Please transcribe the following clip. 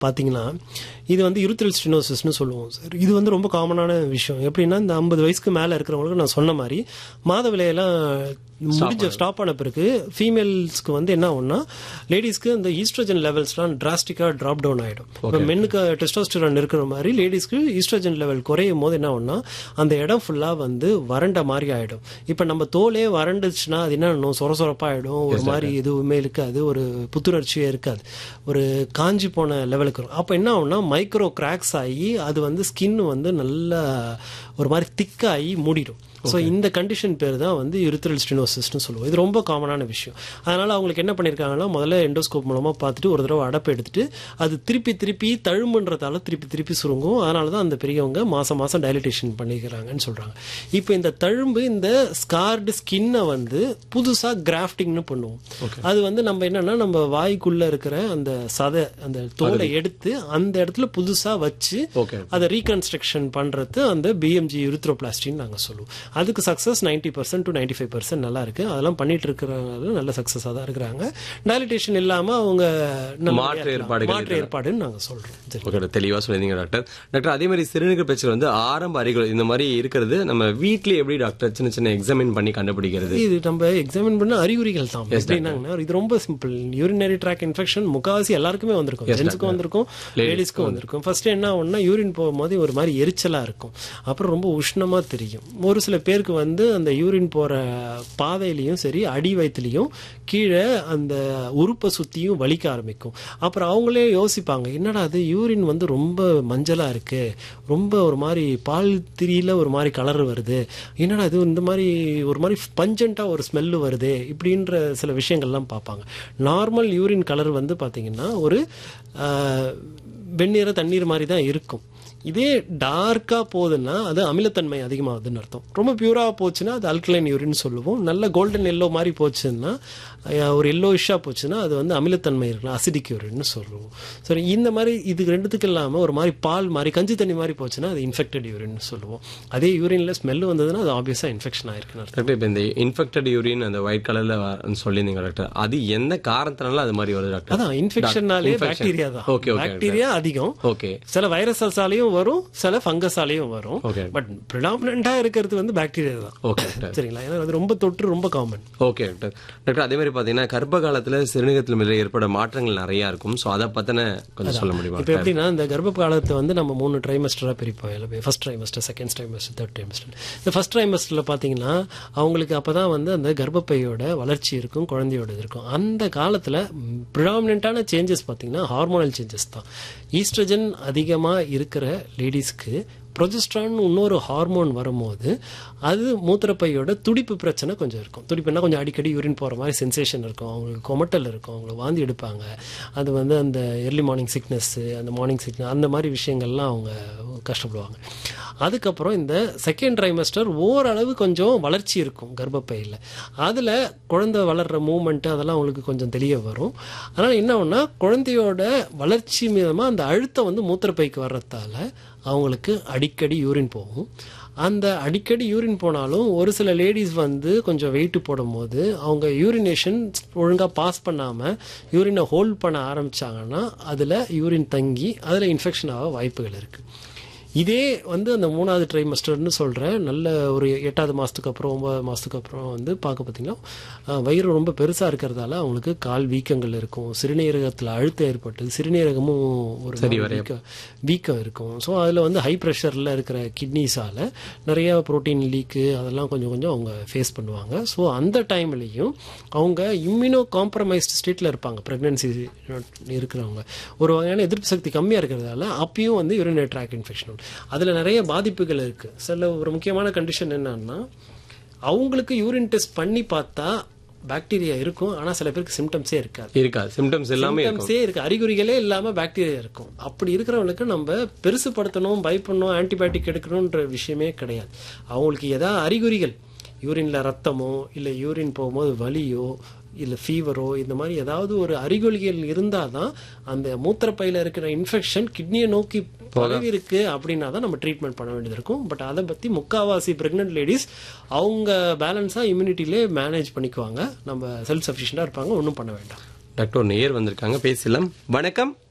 பார்த்தீங்கன்னா இது வந்து யூரித்ரல் ஸ்டினோசிஸ்னு சொல்லுவோம் சார் இது வந்து ரொம்ப காமனான விஷயம் எப்படின்னா இந்த ஐம்பது வயசுக்கு மேலே இருக்கிறவங்களுக்கு நான் சொன்ன மாதிரி மாத விலையெல்லாம் முடிஞ்ச ஸ்டாப் ஆன பிறகு ஃபீமேல்ஸ்க்கு வந்து என்ன ஆகும்னா லேடிஸ்க்கு இந்த ஈஸ்ட்ரோஜன் லெவல்ஸ்லாம் டிராஸ்டிக்காக ட்ராப் டவுன் ஆகிடும் இப்போ மென்னுக்கு டெஸ்டோஸ்டரான் இருக்கிற மாதிரி லேடிஸ்க்கு ஈஸ்ட்ரோஜன் லெவல் குறையும் போது என்ன ஆகும்னா அந்த இடம் ஃபுல்லாக வந்து வறண்ட மாதிரி ஆகிடும் இப்போ நம்ம தோலே வறண்டுச்சுன்னா அது என்ன பண்ணும் சொர சொரப்பாகிடும் ஒரு மாதிரி எதுவுமே இருக்காது ஒரு புத்துணர்ச்சியே இருக்காது ஒரு காஞ்சி போன லெவலுக்கு இருக்கும் அப்போ என்ன ஆகும்னா மைக்ரோ கிராக்ஸ் ஆகி அது வந்து ஸ்கின் வந்து நல்லா ஒரு மாதிரி திக்காகி மூடிடும் ஸோ இந்த கண்டிஷன் பேர் தான் வந்து யூரித்ரல் ஸ்டினோசிஸ்னு சொல்லுவோம் இது ரொம்ப காமனான விஷயம் அதனால அவங்களுக்கு என்ன பண்ணியிருக்காங்கன்னா முதல்ல எண்டோஸ்கோப் மூலமாக பார்த்துட்டு ஒரு தடவை அடப்பு எடுத்துட்டு அது திருப்பி திருப்பி தழும்புன்றதால திருப்பி திருப்பி சுருங்கும் அதனால தான் அந்த பெரியவங்க மாசம் மாசம் டைலிட்டேஷன் பண்ணிக்கிறாங்கன்னு சொல்றாங்க இப்போ இந்த தழும்பு இந்த ஸ்கார்டு ஸ்கின்னை வந்து புதுசா கிராஃப்டிங்னு பண்ணுவோம் அது வந்து நம்ம என்னன்னா நம்ம வாய்க்குள்ள இருக்கிற அந்த சதை அந்த தோலை எடுத்து அந்த இடத்துல புதுசா வச்சு ஓகே அதை ரீகன்ஸ்ட்ரக்ஷன் பண்றது அந்த பிஎம்ஜி யூரித்ரோபிளாஸ்டின்னு நாங்க சொல்லுவோம் அதுக்கு success 90% percent to ninety five percent நல்லா இருக்கு அதெல்லாம் பண்ணிட்டு இருக்கிறவங்க நல்ல சக்சஸாக தான் இருக்கிறாங்க டைலிட்டேஷன் இல்லாம அவங்க நல்லபடியா மாற்று இருக்கலாம். ஏற்பாடுகள் மாற்று ஏற்பாடுன்னு நாங்க சொல்றோம் சரி. ஓகே தெளிவா சொல்லியிருந்தீங்க டாக்டர் டாக்டர் அதே மாதிரி சிறுநீரக பிரச்சனை வந்து ஆரம்ப அறிகுறி இந்த மாதிரி இருக்கிறது நம்ம வீட்லயே எப்படி டாக்டர் சின்ன சின்ன எக்ஸாமின் பண்ணி கண்டுபிடிக்கிறது இது நம்ம எக்ஸாமின் பண்ண அறிகுறிகள் தான் எப்படின்னாங்கன்னா இது ரொம்ப சிம்பிள் யூரினரி ட்ராக் இன்ஃபெக்ஷன் முக்காவாசி எல்லாருக்குமே வந்திருக்கும் ஜென்ஸுக்கும் வந்திருக்கும் லேடிஸ்க்கும் வந்திருக்கும் ஃபர்ஸ்ட் என்ன ஆகும்னா யூரின் போகும்போது ஒரு மாதிரி எரிச்சலா இருக்கும் அப்புறம் ரொம்ப உஷ்ணமா தெரியும் ஒரு சில பேருக்கு வந்து அந்த யூரின் போற பாதையிலையும் சரி அடி வயிற்றுலையும் கீழே அந்த உறுப்பை சுத்தியும் வலிக்க ஆரம்பிக்கும் அப்புறம் அவங்களே யோசிப்பாங்க என்னடா அது யூரின் வந்து ரொம்ப மஞ்சளா இருக்கு ரொம்ப ஒரு மாதிரி பால் திரியில ஒரு மாதிரி கலர் வருது என்னடா இது இந்த மாதிரி ஒரு மாதிரி பஞ்சண்டா ஒரு ஸ்மெல்லு வருது இப்படின்ற சில விஷயங்கள்லாம் பார்ப்பாங்க நார்மல் யூரின் கலர் வந்து பாத்தீங்கன்னா ஒரு ஆஹ், வெண்ணிற தண்ணீர் மாதிரி தான் இருக்கும் இதே டார்க்கா போகுதுன்னா அது அமிலத்தன்மை அதிகமாகுதுன்னு அர்த்தம் ரொம்ப பியூரா போச்சுன்னா அது அல்கலைன் யூரின் சொல்லுவோம் நல்ல கோல்டன் எல்லோ மாதிரி போச்சுன்னா அஹ், ஒரு எல்லோயிஷா போச்சுன்னா அது வந்து அமிலத்தன்மை இருக்கலாம் அசிடிக் யூரின்னு சொல்லுவோம் சரி இந்த மாதிரி இது ரெண்டுத்துக்கு இல்லாம ஒரு மாதிரி பால் மாதிரி கஞ்சி தண்ணி மாதிரி போச்சுன்னா அது இன்ஃபெக்டட் யூரின் சொல்லுவோம் அதே யூரின்ல ஸ்மெல் வந்ததுன்னா அது ஆப்வியஸா இன்ஃபெக்ஷன் ஆயிருக்குன்னு அர்த்தம் டாக்டர் இப்போ இந்த இன்ஃபெக்டட் யூரின் அந்த ஒயிட் கலர்ல சொல்லியிருந்தீங்க டாக்டர் அது எந்த காரணத்தினால அது மாதிரி வருது டாக்டர் அதான் இன்ஃபெக்ஷன்னாலே பாக்டீரியா தான் ஓகே ஓகே பாக்டீரியா அதிகம் ஓகே சில வைரஸாலையும் வரும் சில ஃபங்கஸாலையும் வரும் ஓகே பட் ப்ரிடாமினா இருக்கிறது வந்து பாக்டீரியா தான் ஓகே டாக்டர் சரிங்களா ஏன்னா அது ரொம்ப தொற்று ரொம்ப காமன் ஓகே டாக்டர் டாக்டர் அதே மாதிரி பாத்தீங்கன்னா கர்ப்ப காலத்துல சிறுநீரகத்தில் மேல ஏற்பட மாற்றங்கள் நிறைய இருக்கும் சோ அதை பத்தின கொஞ்சம் சொல்ல முடியுமா இப்போ எப்படின்னா இந்த கர்ப்ப காலத்தை வந்து நம்ம மூணு ட்ரைமஸ்டராக பிரிப்போம் எல்லாமே first trimester second trimester third trimester இந்த ஃபர்ஸ்ட் ட்ரைமஸ்டரில் பார்த்தீங்கன்னா அவங்களுக்கு அப்போ தான் வந்து அந்த கர்ப்பப்பையோட வளர்ச்சி இருக்கும் குழந்தையோட இது இருக்கும் அந்த காலத்தில் ப்ரிடாமினண்ட்டான சேஞ்சஸ் பார்த்தீங்கன்னா ஹார்மோனல் சேஞ்சஸ் தான் ஈஸ்ட்ரஜன் அதிகமாக இருக்கிற லேடிஸ்க்கு ப்ரொஜெஸ்ட்ரான் இன்னொரு ஹார்மோன் வரும்போது அது மூத்திரப்பையோட துடிப்பு பிரச்சனை கொஞ்சம் இருக்கும் துடிப்புனா கொஞ்சம் அடிக்கடி யூரின் போகிற மாதிரி சென்சேஷன் இருக்கும் அவங்களுக்கு கொமட்டல் இருக்கும் அவங்களுக்கு வாந்தி எடுப்பாங்க அது வந்து அந்த எர்லி மார்னிங் சிக்னஸ்ஸு அந்த மார்னிங் சிக்னஸ் அந்த மாதிரி விஷயங்கள்லாம் அவங்க கஷ்டப்படுவாங்க அதுக்கப்புறம் இந்த செகண்ட் ட்ரைமஸ்டர் ஓரளவு கொஞ்சம் வளர்ச்சி இருக்கும் கர்ப்பப்பையில் அதில் குழந்தை வளர்கிற மூமெண்ட்டு அதெல்லாம் அவங்களுக்கு கொஞ்சம் தெரிய வரும் அதனால் என்ன ஆகும்னா குழந்தையோட வளர்ச்சி மீதமாக அந்த அழுத்தம் வந்து மூத்திரப்பைக்கு வர்றதால அவங்களுக்கு அடிக்கடி யூரின் போகும் அந்த அடிக்கடி யூரின் போனாலும் ஒரு சில லேடிஸ் வந்து கொஞ்சம் வெயிட் போடும்போது அவங்க யூரினேஷன் ஒழுங்காக பாஸ் பண்ணாமல் யூரினை ஹோல்ட் பண்ண ஆரம்பிச்சாங்கன்னா அதில் யூரின் தங்கி அதில் இன்ஃபெக்ஷன் ஆக வாய்ப்புகள் இருக்குது இதே வந்து அந்த மூணாவது ட்ரைமஸ்டர்னு சொல்கிறேன் நல்ல ஒரு எட்டாவது மாதத்துக்கு அப்புறம் ஒன்பதாவது மாதத்துக்கு அப்புறம் வந்து பார்க்க பார்த்தீங்கன்னா அஹ், வயிறு ரொம்ப பெருசாக இருக்கிறதால அவங்களுக்கு கால் வீக்கங்கள் இருக்கும் சிறுநீரகத்தில் அழுத்தம் ஏற்பட்டு சிறுநீரகமும் ஒரு வீக்கம் வீக்கம் இருக்கும் ஸோ அதில் வந்து ஹை ப்ரெஷரில் இருக்கிற கிட்னிஸால் நிறைய ப்ரோட்டீன் லீக்கு அதெல்லாம் கொஞ்சம் கொஞ்சம் அவங்க ஃபேஸ் பண்ணுவாங்க ஸோ அந்த டைம்லேயும் அவங்க இம்யூனோ காம்ப்ரமைஸ்டு ஸ்டேட்டில் இருப்பாங்க ப்ரெக்னென்சி இருக்கிறவங்க ஒரு வகையான எதிர்ப்பு சக்தி கம்மியாக இருக்கிறதால அப்பயும் வந்து யூரினரி ட்ராக் இன்ஃபெக்ஷன் அதில் நிறைய பாதிப்புகள் இருக்குது சில ஒரு முக்கியமான கண்டிஷன் என்னன்னா அவங்களுக்கு யூரின் டெஸ்ட் பண்ணி பார்த்தா பாக்டீரியா இருக்கும் ஆனால் சில பேருக்கு சிம்டம்ஸே இருக்காது இருக்கா சிம்டம்ஸ் எல்லாமே இருக்கும் சிம்டம்ஸே இருக்கு அறிகுறிகளே இல்லாம பாக்டீரியா இருக்கும் அப்படி இருக்கிறவங்களுக்கு நம்ம பெருசுப்படுத்தணும் பயப்படணும் ஆன்டிபயோட்டிக் எடுக்கணும்ன்ற விஷயமே கிடையாது அவங்களுக்கு ஏதாவது அறிகுறிகள் யூரின்ல ரத்தமோ இல்லை யூரின் போகும்போது வலியோ இல்லை ஃபீவரோ இந்த மாதிரி ஏதாவது ஒரு அறிகுறிகள் இருந்தால் தான் அந்த மூத்திரப்பையில் இருக்கிற இன்ஃபெக்ஷன் கிட்னியை நோக்கி பரவி இருக்கு அப்படின்னா தான் நம்ம ட்ரீட்மெண்ட் பண்ண வேண்டியது இருக்கும் பட் அதை பற்றி முக்காவாசி பிரெக்னென்ட் லேடிஸ் அவங்க பேலன்ஸாக இம்யூனிட்டிலே மேனேஜ் பண்ணிக்குவாங்க நம்ம செல்ஃப் சஃபிஷியண்டாக இருப்பாங்க ஒன்றும் பண்ண வேண்டாம் டாக்டர் ஒரு நேயர் வந்திருக்காங்க பேசலாம் வணக்கம்